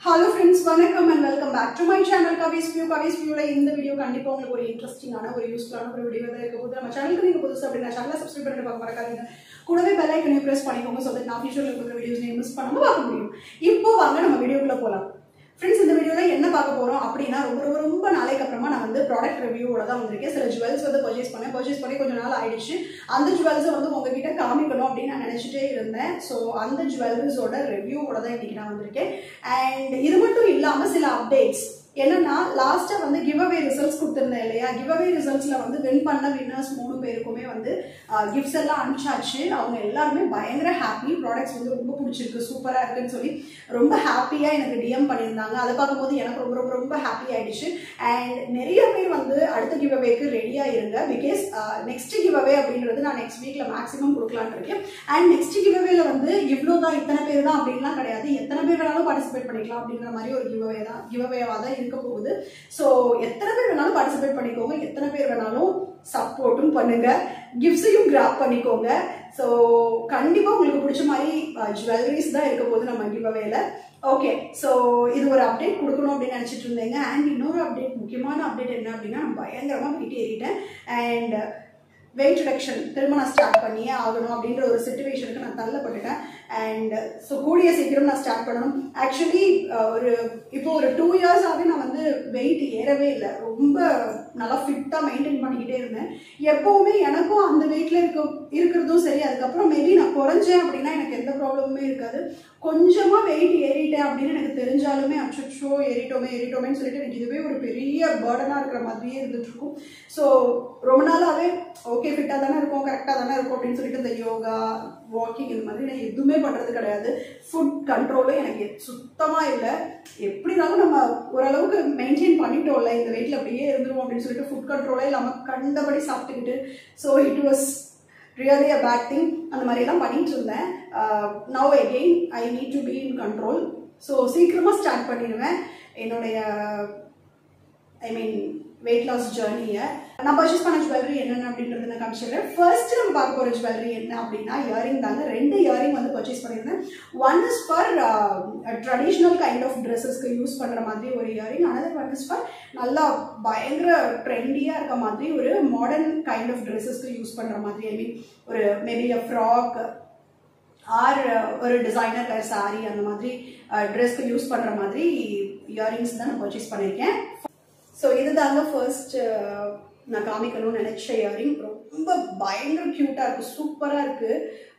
hello friends வணக்கம் and welcome back to my channel Kavi's view Kavi's வியூல இந்த வீடியோ கண்டிப்பாக உங்களுக்கு ஒரு இன்ட்ரெஸ்டிங்கான ஒரு யூஸ்ஃபுல்லான ஒரு வீடியோ தான் இருக்க போது நம்ம சேனலுக்கு நீங்கள் புதுசு அப்படின்னா சேனலை சப்ஸ்கிரைப் பண்ணிட்டு பார்க்க மறக்காதீங்க கூடவே பெல் ஐக்கனையும் ப்ரெஸ் பண்ணிக்கோங்க ஸோ தட் நான் ஃபியூச்சரில் இருக்கிற வீடியோஸ் நீங்கள் மிஸ் பண்ணாமல் பார்க்க முடியும் இப்போ வாங்க நம்ம வீடியோக்குள்ளே போகலாம் ஃப்ரெண்ட்ஸ் இந்த வீடியோவில் என்ன பார்க்க போகிறோம் அப்படின்னா ரொம்ப ரொம்ப ரொம்ப நாளைக்கு அப்புறமா நான் வந்து ப்ராடக்ட் ரிவ்யூவோட தான் வந்திருக்கேன் சில ஜுவல்ஸ் வந்து பர்ச்சேஸ் பண்ணேன் பர்ச்சேஸ் பண்ணி கொஞ்ச நாள் ஆயிடுச்சு அந்த ஜுவல்ஸை வந்து உங்ககிட்ட காமிக்கணும் அப்படின்னு நான் நினச்சிட்டே இருந்தேன் ஸோ அந்த ஜுவல்ஸோட ரிவ்யூவோட தான் இன்னைக்கு நான் வந்திருக்கேன் அண்ட் இது மட்டும் இல்லாமல் சில அப்டேட்ஸ் என்னன்னா லாஸ்ட்டாக வந்து கிவ் அவே ரிசல்ட்ஸ் கொடுத்துருந்தேன் இல்லையா கிவ் அவே ரிசல்ட்ஸில் வந்து வின் பண்ண வின்னர்ஸ் மூணு பேருக்குமே வந்து கிஃப்ட்ஸ் எல்லாம் அனுப்பிச்சாச்சு அவங்க எல்லாருமே பயங்கர ஹாப்பி ப்ராடக்ட்ஸ் வந்து ரொம்ப பிடிச்சிருக்கு சூப்பராக இருக்குன்னு சொல்லி ரொம்ப ஹாப்பியாக எனக்கு டிஎம் பண்ணியிருந்தாங்க அதை பார்க்கும்போது எனக்கு ரொம்ப ரொம்ப ரொம்ப ஹாப்பி ஆயிடுச்சு அண்ட் நிறைய பேர் வந்து அடுத்த கிவ் அவேக்கு ரெடியாக இருங்க பிகாஸ் நெக்ஸ்ட் கிவ் அவே அப்படின்றது நான் நெக்ஸ்ட் வீக்கில் மேக்ஸிமம் கொடுக்கலான்னு இருக்கேன் அண்ட் நெக்ஸ்ட் கிவ் அவேல வந்து இவ்வளோ தான் இத்தனை பேர் தான் அப்படின்லாம் கிடையாது எத்தனை பேர் வேணாலும் பார்ட்டிசிபேட் பண்ணிக்கலாம் அப்படிங்கிற மாதிரி ஒரு கிவ் அவே தான் கிவ் அவேவாக தான் இருக்க போகுது ஸோ எத்தனை பேர் வேணாலும் பார்ட்டிசிபேட் பண்ணிக்கோங்க எத்தனை பேர் வேணாலும் சப்போர்ட்டும் பண்ணுங்க கிஃப்ட்ஸையும் கிராப் பண்ணிக்கோங்க ஸோ கண்டிப்பாக உங்களுக்கு பிடிச்ச மாதிரி ஜுவல்லரிஸ் தான் இருக்க போகுது நம்ம கிவ் அவேல ஓகே ஸோ இது ஒரு அப்டேட் கொடுக்கணும் அப்படின்னு நினச்சிட்டு இருந்தேங்க அண்ட் இன்னொரு அப்டேட் முக்கியமான அப்டேட் என்ன அப்படின்னா நான் பயங்கரமாக வெயிட் ஏறிட்டேன் அண்ட் வெயிட் ரிடக்ஷன் திரும்ப நான் ஸ்டார்ட் பண்ணியே ஆகணும் அப்படின்ற ஒரு சுச்சுவேஷனுக்கு நான் தள்ளப்பட்டுட்டேன் அண்ட் ஸோ கூடிய சீக்கிரம் நான் ஸ்டார்ட் பண்ணணும் ஆக்சுவலி ஒரு இப்போ ஒரு டூ இயர்ஸாகவே நான் வந்து வெயிட் ஏறவே இல்லை ரொம்ப நல்லா ஃபிட்டாக மெயின்டைன் பண்ணிக்கிட்டே இருந்தேன் எப்போவுமே எனக்கும் அந்த வெயிட்டில் இருக்க இருக்கிறதும் சரி அதுக்கப்புறம் மேபி நான் குறைஞ்சேன் அப்படின்னா எனக்கு எந்த ப்ராப்ளமுமே இருக்காது கொஞ்சமாக வெயிட் ஏறிட்டேன் அப்படின்னு எனக்கு தெரிஞ்சாலுமே அச்சோ ஏறிட்டோமே ஏறிட்டோமேன்னு சொல்லிட்டு எனக்கு இதுவே ஒரு பெரிய பேர்டனாக இருக்கிற மாதிரியே இருந்துட்டு இருக்கும் ஸோ ரொம்ப நாளாகவே ஓகே ஃபிட்டாக தானே இருக்கும் கரெக்டாக தானே இருக்கும் அப்படின்னு சொல்லிட்டு இந்த யோகா வாக்கிங் இந்த மாதிரி நான் எதுவுமே பண்ணுறது கிடையாது ஃபுட் கண்ட்ரோலும் எனக்கு சுத்தமாக இல்லை எப்படினாலும் நம்ம ஓரளவுக்கு மெயின்டைன் பண்ணிட்டோம்ல இந்த வெயிட்டில் அப்படியே இருந்துருவோம் அப்படின்னு சொல்லிட்டு ஃபுட் கண்ட்ரோலே இல்லாமல் கண்டபடி சாப்பிட்டுக்கிட்டு so it was really a bad thing அந்த மாதிரிலாம் பண்ணிட்டு இருந்தேன் now again I need to be in control so சீக்கிரமாக ஸ்டார்ட் பண்ணிடுவேன் என்னுடைய ஐ மீன் வெயிட் லாஸ் ஜேர்னியை நான் பர்ச்சேஸ் பண்ண ஜுவல்லரி என்னென்ன அப்படின்றத நான் காமிச்சிடுறேன் ஃபர்ஸ்ட் நம்ம பார்க்க போகிற ஜுவல்லரி என்ன அப்படின்னா இயரிங் தாங்க ரெண்டு இயரிங் வந்து பர்ச்சேஸ் பண்ணியிருந்தேன் one is for traditional kind of ட்ரெஸ்ஸஸ்க்கு யூஸ் பண்ணுற மாதிரி ஒரு earring another one is for நல்லா பயங்கர ட்ரெண்டியாக இருக்க மாதிரி ஒரு மாடர்ன் கைண்ட் ஆஃப் ட்ரெஸ்ஸஸ்க்கு யூஸ் பண்ணுற மாதிரி ஐ மீன் ஒரு மேபி அ ஃப்ராக் ஆர் ஒரு டிசைனர் வேர் சாரி அந்த மாதிரி ட்ரெஸ்க்கு யூஸ் பண்ணுற மாதிரி இயரிங்ஸ் தான் நான் பர்ச்சேஸ் பண்ணியிருக்கேன் ஸோ இதுதாங்க ஃபர்ஸ்ட் நான் காமிக்கணும்னு நினச்ச இயரிங் ரொம்ப பயங்கர க்யூட்டாக இருக்குது சூப்பராக இருக்குது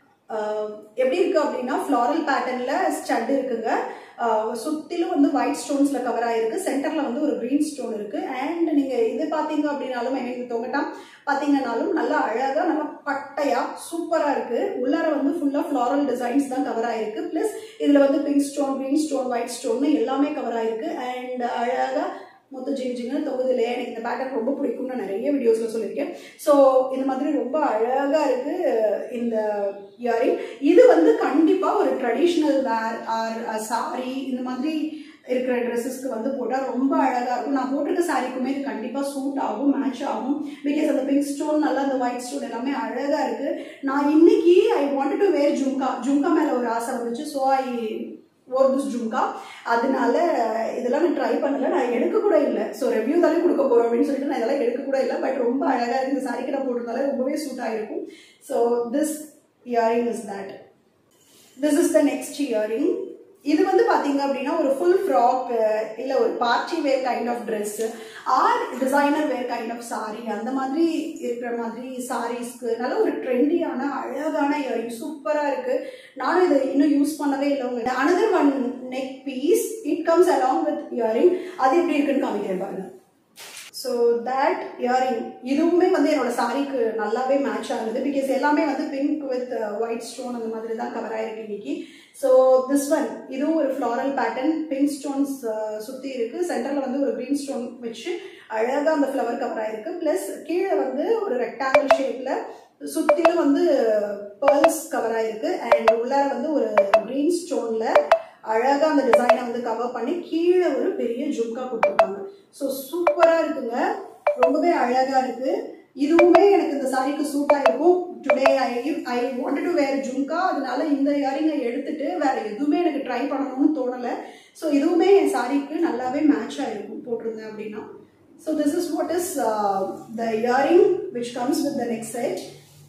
எப்படி இருக்குது அப்படின்னா ஃப்ளாரல் பேட்டர்னில் ஸ்டட் இருக்குங்க சுற்றிலும் வந்து ஒயிட் ஸ்டோன்ஸில் கவர் ஆகிருக்கு சென்டரில் வந்து ஒரு க்ரீன் ஸ்டோன் இருக்குது அண்ட் நீங்கள் இது பார்த்தீங்க அப்படின்னாலும் ஐ மீன் தொங்கட்டாம் பார்த்தீங்கன்னாலும் நல்லா அழகாக நல்லா பட்டையாக சூப்பராக இருக்குது உள்ளார வந்து ஃபுல்லாக ஃப்ளாரல் டிசைன்ஸ் தான் கவர் ஆகிருக்கு ப்ளஸ் இதில் வந்து pink stone green stone white stone எல்லாமே கவர் ஆகிருக்கு அண்ட் அழகாக மொத்த ஜிங் ஜிங்னு தொகுது இல்லையா எனக்கு இந்த பேட்டர்ன் ரொம்ப பிடிக்கும்னு நான் நிறைய வீடியோஸில் சொல்லியிருக்கேன் ஸோ இந்த மாதிரி ரொம்ப அழகாக இருக்குது இந்த இயரிங் இது வந்து கண்டிப்பாக ஒரு ட்ரெடிஷ்னல் வேர் ஆர் சாரி இந்த மாதிரி இருக்கிற ட்ரெஸ்ஸஸ்க்கு வந்து போட்டால் ரொம்ப அழகாக இருக்கும் நான் போட்டிருக்க சாரிக்குமே இது கண்டிப்பாக சூட் ஆகும் மேட்ச் ஆகும் பிகாஸ் அந்த பிங்க் ஸ்டோன் நல்லா அந்த ஒயிட் ஸ்டோன் எல்லாமே அழகாக இருக்குது நான் இன்னைக்கு I want to wear jhumka jhumka மேலே ஒரு ஆசை வந்துச்சு so I wore this jhumka அதனால இதெல்லாம் நான் ட்ரை பண்ணல நான் எடுக்க கூட இல்லை ஸோ ரிவ்யூ தானே கொடுக்க போகிறோம் அப்படின்னு சொல்லிட்டு நான் இதெல்லாம் எடுக்க கூட இல்லை பட் ரொம்ப அழகாக இருக்குது இந்த சாரிக்கு நான் போட்டிருந்தாலே ரொம்பவே சூட் ஆகிருக்கும் so this earring is that this is the next earring இது வந்து பார்த்தீங்க அப்படின்னா ஒரு ஃபுல் ஃப்ராக் இல்லை ஒரு party wear kind of dress or designer wear kind of sari அந்த மாதிரி இருக்கிற மாதிரி சாரீஸ்க்கு நல்ல ஒரு ட்ரெண்டியான அழகான இயரிங் சூப்பராக இருக்குது நானும் இதை இன்னும் யூஸ் பண்ணவே இல்லை உங்க another one neck piece it comes along with earring அது எப்படி இருக்குன்னு காமிக்கிறேன் பாருங்க ஸோ தேட் இயரிங் இதுவுமே வந்து என்னோட சாரிக்கு நல்லாவே மேட்ச் ஆகுது பிகாஸ் எல்லாமே வந்து பிங்க் வித் ஒயிட் ஸ்டோன் அந்த மாதிரி தான் கவர் ஆயிருக்கு இன்னைக்கு ஸோ திஸ் ஒன் இதுவும் ஒரு ஃப்ளாரல் பேட்டர்ன் பிங்க் ஸ்டோன்ஸ் சுற்றி இருக்குது சென்டரில் வந்து ஒரு க்ரீன் ஸ்டோன் வச்சு அழகாக அந்த ஃப்ளவர் கவர் ஆயிருக்கு ப்ளஸ் கீழே வந்து ஒரு ரெக்டாங்கிள் ஷேப்பில் சுற்றிலும் வந்து பேர்ல்ஸ் கவர் ஆயிருக்கு அண்ட் உள்ளார வந்து ஒரு க்ரீன் ஸ்டோனில் அழகாக அந்த டிசைனை வந்து கவர் பண்ணி கீழே ஒரு பெரிய ஜும்கா கொடுத்துருக்காங்க ஸோ சூப்பராக இருக்குங்க ரொம்பவே அழகாக இருக்குது இதுவுமே எனக்கு இந்த சாரிக்கு சூட் ஆயிருக்கும் today I I wanted to wear jhumka அதனால இந்த இயரிங்கை எடுத்துட்டு வேற எதுவுமே எனக்கு ட்ரை பண்ணணும்னு தோணலை ஸோ இதுவுமே என் சாரிக்கு நல்லாவே மேட்ச் ஆயிருக்கும் போட்டிருந்தேன் அப்படின்னா so this is what is the earring which comes with the next set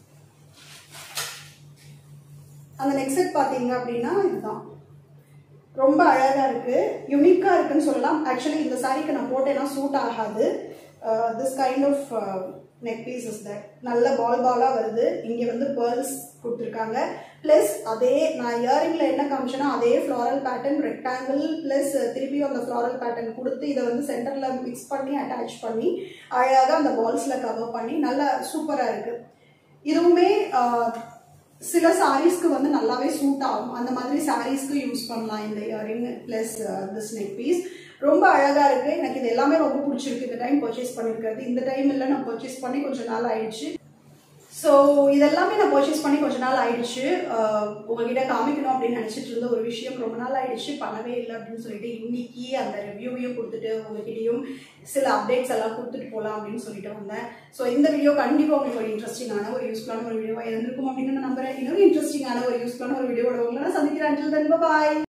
அந்த நெக்ஸ்ட் செட் பார்த்தீங்க அப்படின்னா இதுதான் ரொம்ப அழகாக இருக்குது யூனிக்காக இருக்குன்னு சொல்லலாம் ஆக்சுவலி இந்த சாரிக்கு நான் போட்டேன்னா சூட் ஆகாது this kind of neck piece is that நல்ல பால் பாலாக வருது இங்கே வந்து பேர்ல்ஸ் கொடுத்துருக்காங்க ப்ளஸ் அதே நான் இயரிங்கில் என்ன காமிச்சேன்னா அதே ஃப்ளாரல் பேட்டர்ன் ரெக்டாங்கிள் ப்ளஸ் திருப்பியும் அந்த ஃப்ளாரல் பேட்டர்ன் கொடுத்து இதை வந்து சென்டரில் மிக்ஸ் பண்ணி அட்டாச் பண்ணி அழகாக அந்த பால்ஸில் கவர் பண்ணி நல்லா சூப்பராக இருக்குது இதுவுமே சில சாரீஸ்க்கு வந்து நல்லாவே சூட் ஆகும் அந்த மாதிரி சாரீஸ்க்கு யூஸ் பண்ணலாம் இந்த earring plus this neck piece ரொம்ப அழகா இருக்கு எனக்கு இது எல்லாமே ரொம்ப பிடிச்சிருக்கு இந்த டைம் பர்ச்சேஸ் பண்ணிருக்கிறது இந்த டைம் இல்லை நான் பர்ச்சேஸ் பண்ணி கொஞ்சம் நாள் ஆயிடுச்சு ஸோ இதெல்லாமே நான் பர்ச்சேஸ் பண்ணி கொஞ்ச நாள் ஆயிடுச்சு உங்ககிட்ட காமிக்கணும் அப்படின்னு நினச்சிட்டு இருந்த ஒரு விஷயம் ரொம்ப நாள் ஆயிடுச்சு பண்ணவே இல்லை அப்படின்னு சொல்லிட்டு இன்னைக்கு அந்த ரிவ்யூவையும் கொடுத்துட்டு உங்ககிட்டயும் சில அப்டேட்ஸ் எல்லாம் கொடுத்துட்டு போகலாம் அப்படின்னு சொல்லிட்டு வந்தேன் ஸோ இந்த வீடியோ கண்டிப்பாக உங்களுக்கு ஒரு இன்ட்ரெஸ்டிங்கான ஒரு யூஸ்ஃபுல்லான ஒரு வீடியோவாக இருந்திருக்கும் அப்படின்னு நான் நம்புறேன் இன்னொரு இன்ட்ரெஸ்டிங்கான ஒரு யூஸ்ஃபுல்லான ஒரு வீடியோட உங்களை நான் சந்திக்கிறேன் பாய்